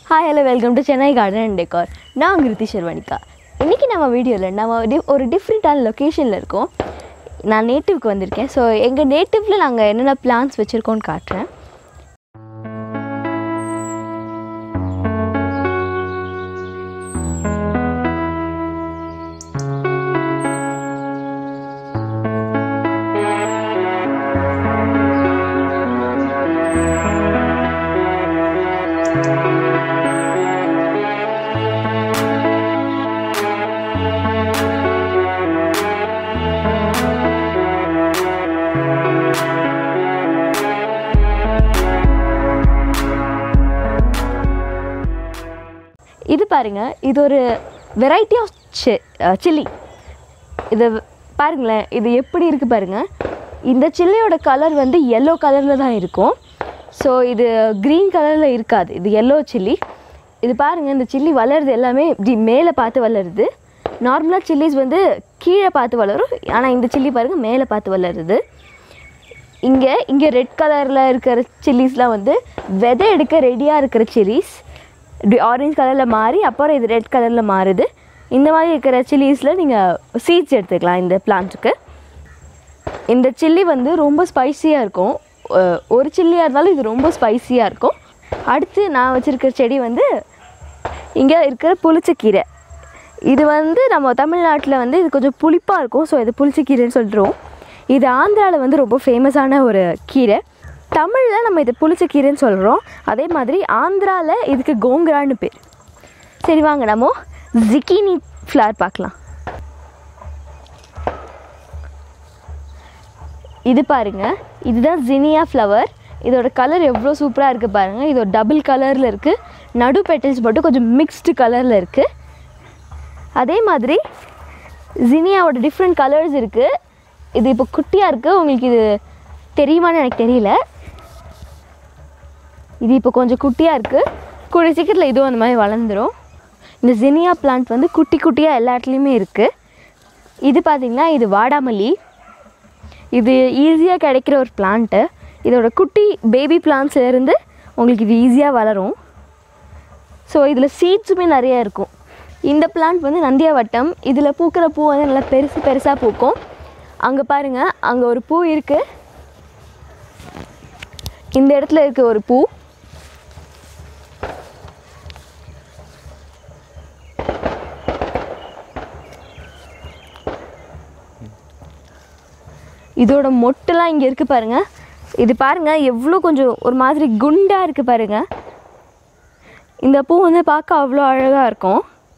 hi hello welcome to Chennai garden and decor நான் கிருத்தி ஷர்வணிகா இன்றைக்கி நம்ம வீடியோவில் நம்ம டி ஒரு டிஃப்ரெண்ட்டான லொக்கேஷனில் இருக்கோம் நான் நேட்டிவ்க்கு வந்திருக்கேன் ஸோ எங்கள் நேட்டிவில் நாங்கள் என்னென்ன பிளான்ஸ் வச்சுருக்கோன்னு காட்டுறேன் இது பாருங்க இது ஒரு வெரைட்டி ஆஃப் சில்லி இது பாருங்களேன் இது எப்படி இருக்குது பாருங்க இந்த சில்லியோட கலர் வந்து எல்லோ கலரில் தான் இருக்கும் ஸோ இது க்ரீன் கலரில் இருக்காது இது எல்லோ சில்லி இது பாருங்கள் இந்த சில்லி வளருது எல்லாமே இப்படி மேலே பார்த்து வளருது நார்மலாக சில்லிஸ் வந்து கீழே பார்த்து வளரும் ஆனால் இந்த சில்லி பாருங்கள் மேலே பார்த்து வளருது இங்கே இங்கே ரெட் கலரில் இருக்கிற சில்லிஸ்லாம் வந்து விதை எடுக்க ரெடியாக இருக்கிற சில்லிஸ் இப்படி ஆரஞ்சு கலரில் மாறி அப்புறம் இது ரெட் கலரில் மாறுது இந்த மாதிரி இருக்கிற சில்லிஸில் நீங்கள் சீட்ஸ் எடுத்துக்கலாம் இந்த பிளான்ட்டுக்கு இந்த சில்லி வந்து ரொம்ப ஸ்பைசியாக இருக்கும் அஹ் ஒரு சில்லியாக இருந்தாலும் இது ரொம்ப ஸ்பைசியாக இருக்கும் அடுத்து நான் வச்சுருக்கிற செடி வந்து இங்கே இருக்கிற புளிச்சக்கீரை இது வந்து நம்ம தமிழ்நாட்டில் வந்து இது கொஞ்சம் புளிப்பாக இருக்கும் ஸோ இது புளிச்சக்கீரைன்னு சொல்லிடுவோம் இது ஆந்திராவில் வந்து ரொம்ப ஃபேமஸான ஒரு கீரை தமிழில் நம்ம இது புளிச்சக்கீரைன்னு சொல்கிறோம் அதே மாதிரி ஆந்திராவில் இதுக்கு கோங்கரான்னு பேர் சரி வாங்க நம்ம ஜிக்கினி ஃப்ளவர் பார்க்கலாம் இது பாருங்க இதுதான் ஜினியா ஃப்ளவர் இதோட கலர் எவ்வளோ சூப்பராக இருக்குது பாருங்கள் இது ஒரு டபுள் கலரில் இருக்குது நடு பெட்டல்ஸ் மட்டும் கொஞ்சம் மிக்ஸ்டு கலரில் இருக்குது அதே மாதிரி ஜினியாவோட டிஃப்ரெண்ட் கலர்ஸ் இருக்குது இது இப்போ குட்டியாக இருக்குது உங்களுக்கு இது தெரியுமான்னு எனக்கு தெரியல இது இப்போ கொஞ்சம் குட்டியாக இருக்குது கூடிய சீக்கிரத்தில் இதுவும் அந்த மாதிரி வளர்ந்துடும் இந்த ஜினியா பிளான்ட் வந்து குட்டி குட்டியாக எல்லா இடத்துலையுமே இருக்குது இது பார்த்திங்கன்னா இது வாடாமல்லி இது ஈஸியாக கிடைக்கிற ஒரு பிளான்ட்டு இதோட குட்டி பேபி பிளான்ட்ஸ்லேருந்து உங்களுக்கு இது ஈஸியாக வளரும் ஸோ இதில் சீட்ஸுமே நிறையா இருக்கும் இந்த பிளான்ட் வந்து நந்தியாவட்டம் இதில் பூக்கிற பூ வந்து நல்லா பெருசு பெருசாக பூக்கும் அங்கே பாருங்கள் அங்கே ஒரு பூ இருக்குது இந்த இடத்துல இருக்க ஒரு பூ இதோட மொட்டுலாம் இங்கே இருக்குது பாருங்க இது பாருங்க எவ்வளோ கொஞ்சம் ஒரு மாதிரி குண்டாக இருக்குது பாருங்க இந்த பூ வந்து பார்க்க அவ்வளோ அழகாக இருக்கும்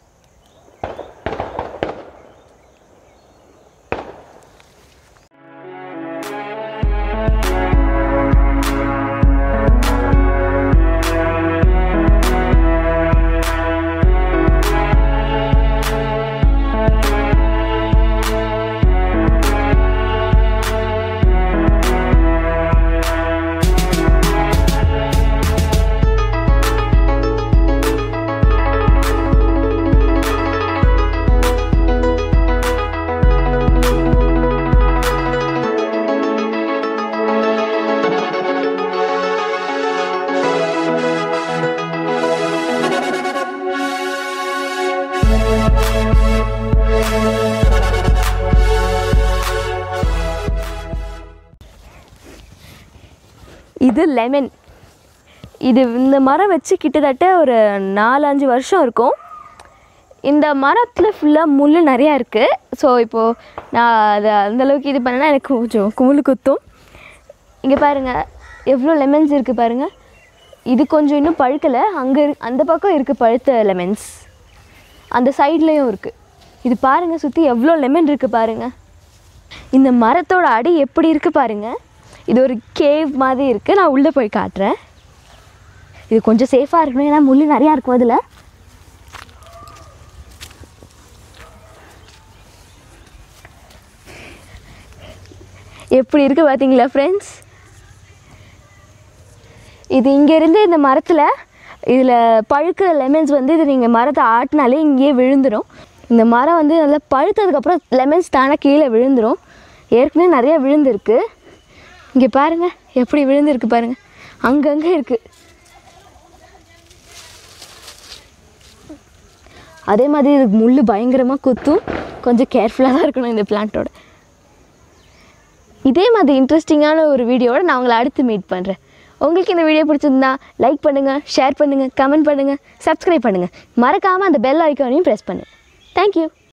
இது லெமன் இது இந்த மரம் வச்சு கிட்டத்தட்ட ஒரு நாலஞ்சு வருஷம் இருக்கும் இந்த மரத்தில் ஃபுல்லாக முள் நிறையா இருக்குது ஸோ இப்போது நான் அதை அந்தளவுக்கு இது பண்ணேன்னா எனக்கு கொஞ்சம் குமுளு குத்தும் இங்கே பாருங்கள் எவ்வளோ லெமன்ஸ் இருக்குது பாருங்கள் இது கொஞ்சம் இன்னும் பழுக்கலை அங்கே அந்த பக்கம் இருக்குது பழுத்த லெமன்ஸ் அந்த சைட்லேயும் இருக்குது இது பாருங்கள் சுற்றி எவ்வளோ லெமன் இருக்குது பாருங்கள் இந்த மரத்தோட அடி எப்படி இருக்குது பாருங்கள் இது ஒரு கேவ் மாதிரி இருக்குது நான் உள்ளே போய் காட்டுறேன் இது கொஞ்சம் சேஃபாக இருக்கணும் ஏன்னா முள் நிறையா இருக்கும் அதில் எப்படி இருக்குது பார்த்தீங்களா ஃப்ரெண்ட்ஸ் இது இங்கேருந்து இந்த மரத்தில் இதில் பழுக்கிற லெமன்ஸ் வந்து இது நீங்கள் மரத்தை ஆட்டினாலே இங்கேயே விழுந்துடும் இந்த மரம் வந்து நல்லா பழுத்ததுக்கப்புறம் லெமன்ஸ் தானே கீழே விழுந்துடும் ஏற்கனவே நிறையா விழுந்திருக்கு இங்கே பாருங்கள் எப்படி விழுந்திருக்கு பாருங்கள் அங்கங்கே இருக்குது அதே மாதிரி இதுக்கு முள் பயங்கரமாக குத்தும் கொஞ்சம் கேர்ஃபுல்லாக தான் இருக்கணும் இந்த பிளான்ட்டோட இதே மாதிரி இன்ட்ரெஸ்டிங்கான ஒரு வீடியோவோட நான் உங்களை அடுத்து மீட் பண்ணுறேன் உங்களுக்கு இந்த வீடியோ பிடிச்சிருந்தா லைக் பண்ணுங்கள் ஷேர் பண்ணுங்கள் கமெண்ட் பண்ணுங்கள் சப்ஸ்கிரைப் பண்ணுங்கள் மறக்காமல் அந்த பெல் ஐக்கானையும் ப்ரெஸ் பண்ணுங்கள் தேங்க்யூ